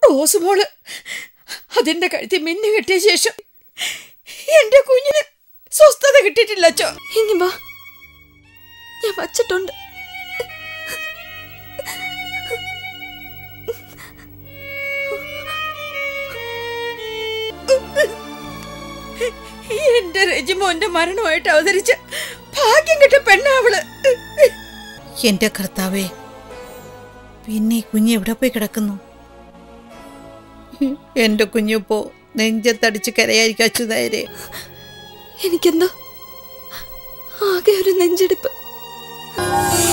rose മോള് അതിന്റെ കഴുത്തി മിന്നു കെട്ടിയ ശേഷം എന്റെ കുഞ്ഞിന് സ്വസ്ഥത കിട്ടിയിട്ടില്ല അച്ചോ ഇനി വാ ഞാൻ വച്ചിട്ടുണ്ട് എന്റെ രജിമോന്റെ മരണമായിട്ട് അവതരിച്ച ഭാഗ്യം കിട്ട പെണ്ണാവള് എന്റെ കർത്താവേ പിന്നെ ഈ കുഞ്ഞ് എവിടെ പോയി കിടക്കുന്നു എന്റെ കുഞ്ഞിപ്പോ നെഞ്ചത്തടിച്ച് കരയായിരിക്കും അച്യുതായരെ എനിക്കെന്തോ ആകെ ഒരു നെഞ്ചെടുപ്പ്